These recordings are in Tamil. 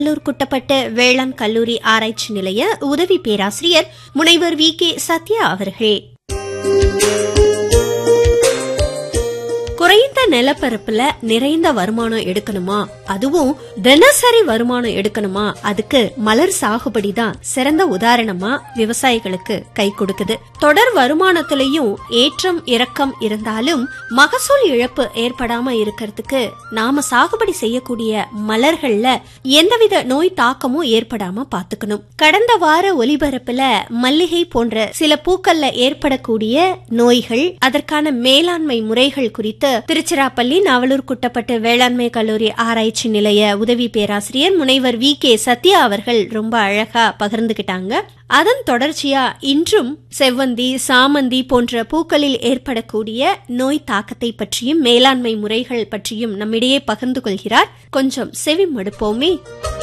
கடலூர் குட்டப்பட்ட வேளாண் கல்லூரி ஆராய்ச்சி நிலைய உதவி பேராசிரியர் முனைவர் வி கே சத்யா அவர்கள் குறைந்த நிலப்பரப்புல நிறைந்த வருமானம் எடுக்கணுமா அதுவும் தினசரி வருமானம் எடுக்கணுமா அதுக்கு மலர் சாகுபடி தான் சிறந்த உதாரணமா விவசாயிகளுக்கு கை கொடுக்குது தொடர் வருமானத்திலையும் ஏற்றம் இறக்கம் இருந்தாலும் மகசூல் இழப்பு ஏற்படாம இருக்கிறதுக்கு நாம சாகுபடி செய்யக்கூடிய மலர்கள்ல எந்தவித நோய் தாக்கமும் ஏற்படாம பாத்துக்கணும் கடந்த வார ஒலிபரப்புல மல்லிகை போன்ற சில பூக்கள்ல ஏற்படக்கூடிய நோய்கள் அதற்கான மேலாண்மை முறைகள் குறித்து திருச்சிராப்பள்ளி நாவலூர் குட்டப்பட்டு வேளாண்மை கல்லூரி ஆராய்ச்சி நிலைய உதவி பேராசிரியர் முனைவர் வி கே சத்யா அவர்கள் ரொம்ப அழகா பகிர்ந்துகிட்டாங்க அதன் தொடர்ச்சியா இன்றும் செவ்வந்தி சாமந்தி போன்ற பூக்களில் ஏற்படக்கூடிய நோய் தாக்கத்தை பற்றியும் மேலாண்மை முறைகள் பற்றியும் நம்மிடையே பகிர்ந்து கொள்கிறார் கொஞ்சம் செவி மடுப்போமே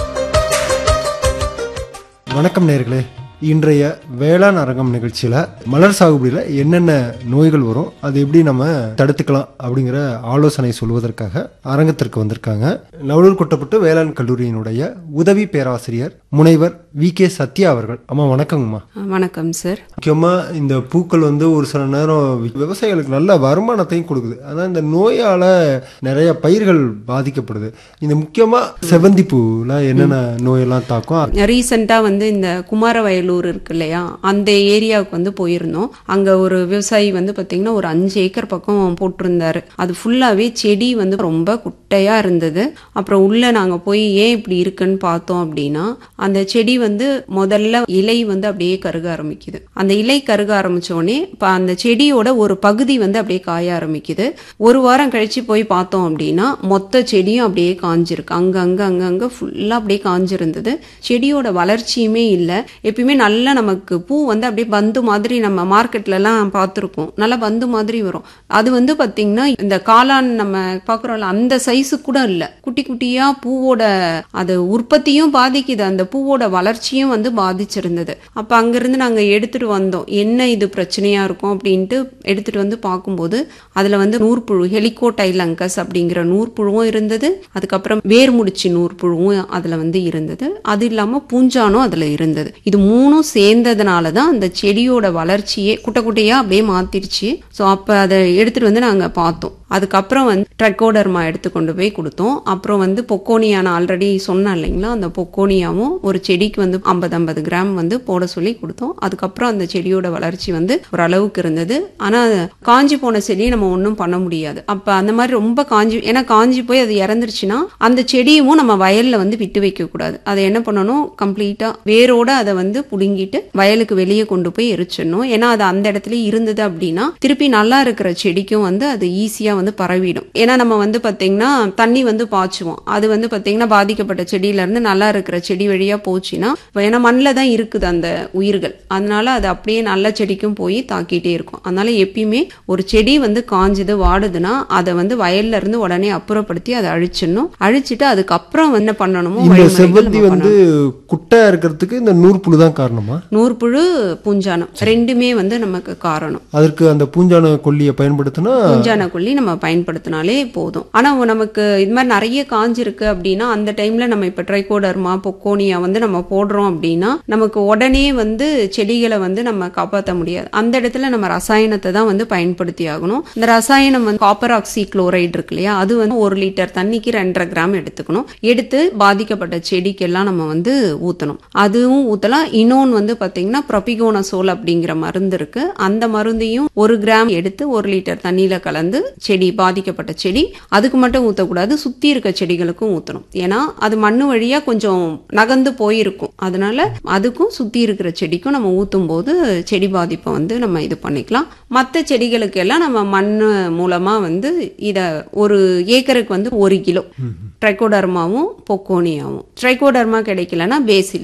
வணக்கம் நேர்களே இன்றைய வேளாண் அரங்கம் நிகழ்ச்சியில் மலர் சாகுபடியில் என்னென்ன நோய்கள் வரும் அது எப்படி நம்ம தடுத்துக்கலாம் அப்படிங்கிற ஆலோசனை சொல்வதற்காக அரங்கத்திற்கு வந்திருக்காங்க நவலூர் கொட்டப்பட்டு வேளாண் கல்லூரியினுடைய உதவி பேராசிரியர் முனைவர் வி கே சத்யா அவர்கள் அம்மா வணக்கங்கம்மா வணக்கம் சார் முக்கியமாக இந்த பூக்கள் வந்து ஒரு சில நேரம் விவசாயிகளுக்கு நல்ல வருமானத்தையும் கொடுக்குது ஆனால் இந்த நோயால் நிறைய பயிர்கள் பாதிக்கப்படுது இந்த முக்கியமாக செவந்தி பூவில் என்னென்ன நோயெல்லாம் தாக்கும் ரீசெண்டாக வந்து இந்த குமாரவயலூர் இருக்கு இல்லையா அந்த ஏரியாவுக்கு வந்து போயிருந்தோம் அங்கே ஒரு விவசாயி வந்து பார்த்தீங்கன்னா ஒரு அஞ்சு ஏக்கர் பக்கம் போட்டிருந்தாரு அது ஃபுல்லாகவே செடி வந்து ரொம்ப குட்டையாக இருந்தது அப்புறம் உள்ளே நாங்கள் போய் ஏன் இப்படி இருக்குன்னு பார்த்தோம் அப்படின்னா அந்த செடி வந்து முதல்ல இலை வந்து அப்படியே கருக ஆரம்பிக்குது அந்த இலை கருக ஆரம்பிச்ச உடனே இப்போ அந்த செடியோட ஒரு பகுதி வந்து அப்படியே காய ஆரம்பிக்குது ஒரு வாரம் கழிச்சு போய் பார்த்தோம் அப்படின்னா மொத்த செடியும் அப்படியே காஞ்சிருக்கு அங்கங்க அங்கங்க ஃபுல்லாக அப்படியே காஞ்சிருந்தது செடியோட வளர்ச்சியுமே இல்லை எப்பயுமே நல்லா நமக்கு பூ வந்து அப்படியே பந்து மாதிரி நம்ம மார்க்கெட்லலாம் பார்த்துருக்கோம் நல்லா பந்து மாதிரி வரும் அது வந்து பார்த்தீங்கன்னா இந்த காளான் நம்ம பார்க்குறோம்ல அந்த சைஸு கூட இல்லை குட்டி குட்டியாக பூவோட அது உற்பத்தியும் பாதிக்குது அந்த பூவோட வளர்ச்சியும் வந்து பாதிச்சிருந்தது அப்போ அங்கேருந்து நாங்கள் எடுத்துகிட்டு வந்தோம் என்ன இது பிரச்சனையாக இருக்கும் அப்படின்ட்டு எடுத்துகிட்டு வந்து பார்க்கும்போது அதில் வந்து நூற்புழு ஹெலிகோடைலங்கஸ் அப்படிங்கிற நூற்புழுவும் இருந்தது அதுக்கப்புறம் வேர்முடிச்சு நூற்புழுவும் அதில் வந்து இருந்தது அது இல்லாமல் பூஞ்சானும் அதில் இருந்தது இது மூணும் சேர்ந்ததுனால தான் அந்த செடியோட வளர்ச்சியே குட்டை குட்டையாக அப்படியே மாத்திருச்சு ஸோ அப்போ அதை எடுத்துகிட்டு வந்து நாங்கள் பார்த்தோம் அதுக்கப்புறம் வந்து ட்ரெக்கோடர்மா எடுத்து கொண்டு போய் கொடுத்தோம் அப்புறம் வந்து பொக்கோனியா நான் ஆல்ரெடி சொன்னேன் இல்லைங்களா அந்த பொக்கோனியாவும் ஒரு செடிக்கு வந்து ஐம்பது ஐம்பது கிராம் வந்து போட சொல்லி கொடுத்தோம் அதுக்கப்புறம் அந்த செடியோட வளர்ச்சி வந்து ஒரு அளவுக்கு இருந்தது ஆனால் காஞ்சி போன செடியை நம்ம ஒன்றும் பண்ண முடியாது அப்போ அந்த மாதிரி ரொம்ப காஞ்சி ஏன்னா காஞ்சி போய் அது இறந்துருச்சுன்னா அந்த செடியும் நம்ம வயலில் வந்து விட்டு வைக்கக்கூடாது அதை என்ன பண்ணணும் கம்ப்ளீட்டாக வேரோட அதை வந்து புடுங்கிட்டு வயலுக்கு வெளியே கொண்டு போய் எரிச்சிடணும் ஏன்னா அது அந்த இடத்துல இருந்தது அப்படின்னா திருப்பி நல்லா இருக்கிற செடிக்கும் வந்து அது ஈஸியாக வந்து பரவிடும் ஏன்னா நம்ம வந்து பார்த்தீங்கன்னா தண்ணி வந்து பாய்ச்சுவோம் அது வந்து பார்த்தீங்கன்னா பாதிக்கப்பட்ட செடியில இருந்து நல்லா இருக்கிற செடி வழியா போச்சுன்னா ஏன்னா மண்ணில் தான் இருக்குது அந்த உயிர்கள் அதனால அது அப்படியே நல்ல செடிக்கும் போய் தாக்கிட்டே இருக்கும் அதனால எப்பயுமே ஒரு செடி வந்து காஞ்சது வாடுதுன்னா அதை வந்து வயல்ல இருந்து உடனே அப்புறப்படுத்தி அதை அழிச்சிடணும் அழிச்சிட்டு அதுக்கப்புறம் என்ன பண்ணணுமோ இந்த வழிமுறைகள் செவ்வந்தி நம்ம வந்து குட்டையா இருக்கிறதுக்கு இந்த நூற்புழு தான் காரணமா நூற்புழு பூஞ்சானம் ரெண்டுமே வந்து நமக்கு காரணம் அதற்கு அந்த பூஞ்சான கொல்லியை பயன்படுத்தினா பூஞ்சான கொல்லி நம்ம பயன்படுத்தினாலே போதும் ஆனா நமக்கு இது மாதிரி நிறைய காஞ்சிருக்கு அப்படின்னா அந்த டைம்ல நம்ம இப்ப ட்ரைகோடர்மா பொக்கோனியா வந்து நம்ம போடுறோம் அப்படின்னா நமக்கு உடனே வந்து செடிகளை வந்து நம்ம காப்பாற்ற முடியாது அந்த இடத்துல நம்ம ரசாயனத்தை தான் வந்து பயன்படுத்தி ஆகணும் இந்த ரசாயனம் வந்து காப்பர் ஆக்சி குளோரைடு இருக்கு இல்லையா அது வந்து ஒரு லிட்டர் தண்ணிக்கு ரெண்டரை கிராம் எடுத்துக்கணும் எடுத்து பாதிக்கப்பட்ட செடிக்கெல்லாம் நம்ம வந்து ஊத்தணும் அதுவும் ஊத்தலாம் இன்னொன்று வந்து பாத்தீங்கன்னா ப்ரொபிகோனசோல் அப்படிங்கிற மருந்து இருக்கு அந்த மருந்தையும் ஒரு கிராம் எடுத்து ஒரு லிட்டர் தண்ணியில கலந்து செடி பாதிக்கப்பட்ட செடி அதுக்கு மட்டும் ஊற்றக்கூடாது சுத்தி இருக்க செடிகளுக்கும் ஊற்றணும் ஏன்னா அது மண்ணு வழியா கொஞ்சம் நகர்ந்து போயிருக்கும் அதனால அதுக்கும் சுத்தி இருக்கிற செடிக்கும் நம்ம ஊற்றும் போது செடி பாதிப்பை வந்து நம்ம இது பண்ணிக்கலாம் மற்ற செடிகளுக்கு எல்லாம் நம்ம மண் மூலமா வந்து இத ஒரு ஏக்கருக்கு வந்து ஒரு கிலோ ட்ரைகோடர்மாவும் பொக்கோனியாவும் ட்ரைகோடர்மா கிடைக்கலன்னா பேசில்லஸ்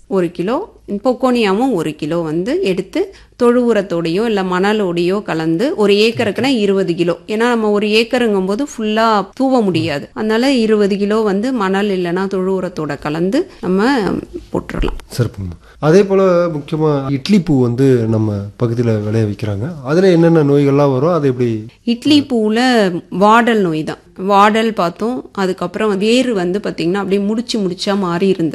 ஒரு கிலோ பொக்கோனியாவும் ஒரு கிலோ வந்து எடுத்து தொழு உரத்தோடையோ இல்லை மணலோடையோ கலந்து ஒரு ஏக்கருக்குன்னா இருபது கிலோ ஏன்னா நம்ம ஒரு ஏக்கருங்கும் போது ஃபுல்லாக தூவ முடியாது அதனால இருபது கிலோ வந்து மணல் இல்லைன்னா தொழு உரத்தோட கலந்து நம்ம போட்டுடலாம் சிறப்புங்கம்மா அதே போல் முக்கியமாக இட்லி பூ வந்து நம்ம பகுதியில் விளைய வைக்கிறாங்க அதில் என்னென்ன நோய்கள்லாம் வரும் அது எப்படி இட்லி பூவில் வாடல் நோய் தான் வாடல் பார்த்தோம் அதுக்கப்புறம் வேர் வந்து பார்த்திங்கன்னா அப்படியே முடிச்சு முடிச்சா மாறி இருந்தது